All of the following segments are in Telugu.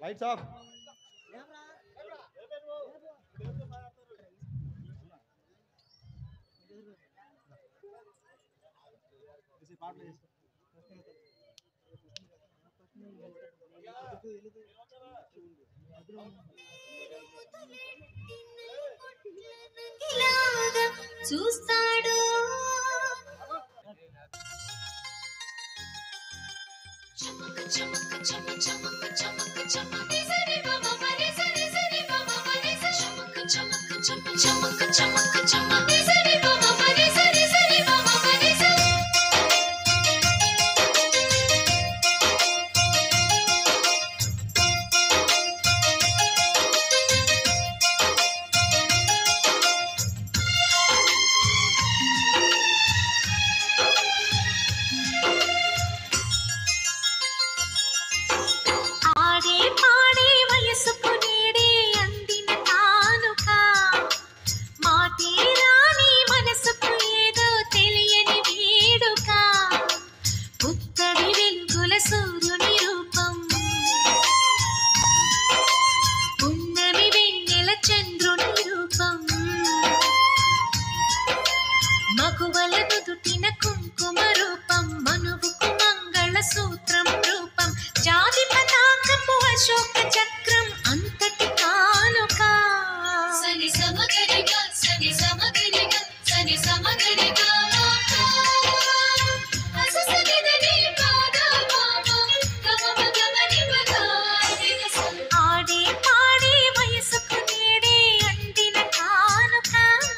లైట్స్ ఆఫ్ ఇలాగా చూస్తాడు చమక చమక చమ చమక చమక చమ నిజని మమ మరి సరి సరి మమ మరి స చమక చమక చమ చమక చమక చమ నిజని మమ మరి సరి సరి మమ మరి స ఆడే పాడే వయసుకు నేడే అందిన కానుక మాటే రాని మనసుకు ఏదో తెలియని వేడుక పుత్తడి వెలుగుల సూర్యుని రూపం పున్నమి వెన్నెల చంద్రుని రూపం మగువల నుదుటిన కుంకుమ రూపం మనువుకు మంగళ సూత్రం రూపం జాతి పతాకపు అశోక చక్రం అంతటి కానుక సని సమగరిగా సని సమగరిగా సని సమగరిగా ఆడే పాడే వయసుకు నేడే అందిన కానుక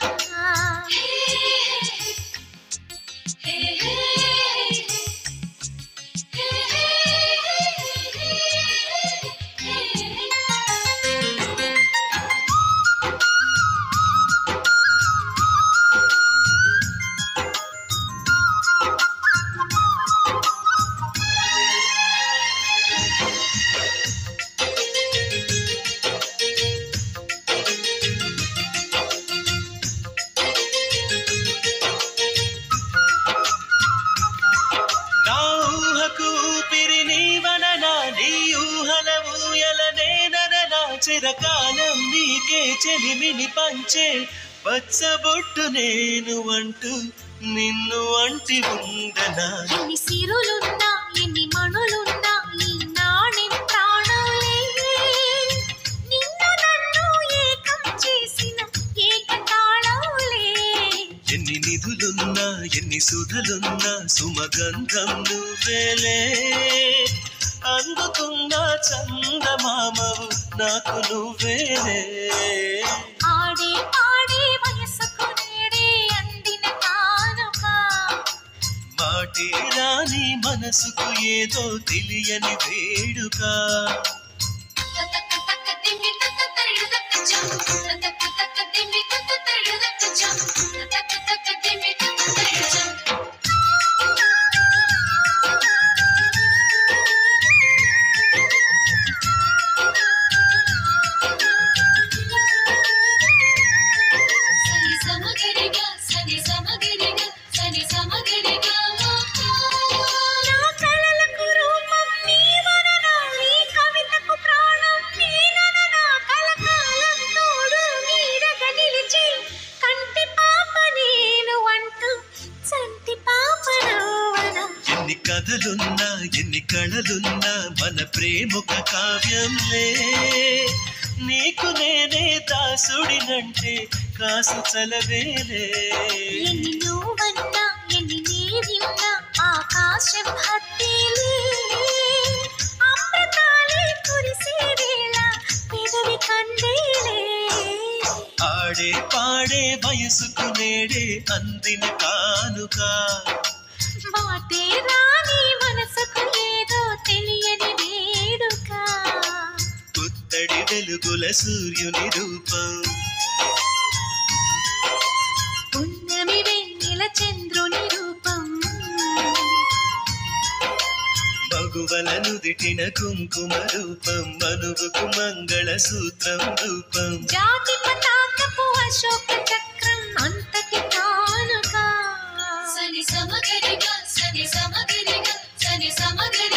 నా ఊహకు ఊపిరి నీవననా నీ ఊహల ఊయల నేనననా చిరకాలం నీకే చెలిమిని పంచే పచ్చబొట్టు నేను అంటూ నిన్ను అంటి ఉండనా ఎన్ని సిరులున్నా ఎన్ని మణులున్నా ఈ నాణెం ప్రాణాలే నిన్ను నన్ను ఏకం చేసిన ఏకతాళాలే ఎన్ని నిధులున్నా ఎన్ని సుధలున్నా సుమగంధం నువ్వేలే అందుకున్న చందమామవు నాకు నువ్వేలే ఆడే పాడే వయసుకు నేడే అందిన కానుక మాటే రాని మనసుకు ఏదో తెలియని వేడుక తక్క తక్క దిమ్మి తక్క తళ్ళు తక్క జం తక్క తక్క దిమ్మి తక్క తళ్ళు తక్క జం తక్క తక్క దిమ్మి తక్క తళ్ళు జం సని సమగరిగా సని సమగరిగా సని సమగరిగా నా కలలకు రూపం నీవననా నీ కవితకు ప్రాణం నీనననా కలకాలం తోడు నీడగా నిలిచి కంటి పాప నేను అంటూ చంటి పాప నవ్వనా ఎన్ని కథలున్నా ఎన్ని కళలున్నా మన ప్రేమొక కావ్యంలే నీకు నేనే దాసుడినంటే కాసు చలవేలే ఎన్ని నువ్వన్నా ఎన్ని నీవిన్నా ఆకాశం హత్తేలే అమృతాలే కురిసే వేళ పెదవి కందేలే ఆడే పాడే వయసుకు నేడే అందిన కానుక మాటే రాని మనసుకు ఏదో తెలియని వేడుక పుత్తడి వెలుగుల సూర్యుని రూపం పున్నమి వెన్నెల చంద్రుని రూపం మగువల నుదిటిన కుంకుమ రూపం మనువుకు మంగళ సూత్రం రూపం జాతి పతాకపు అశోక చక్రం అంతటి కానుక సని సమగరిగా సని సమగరిగా సని సమగరి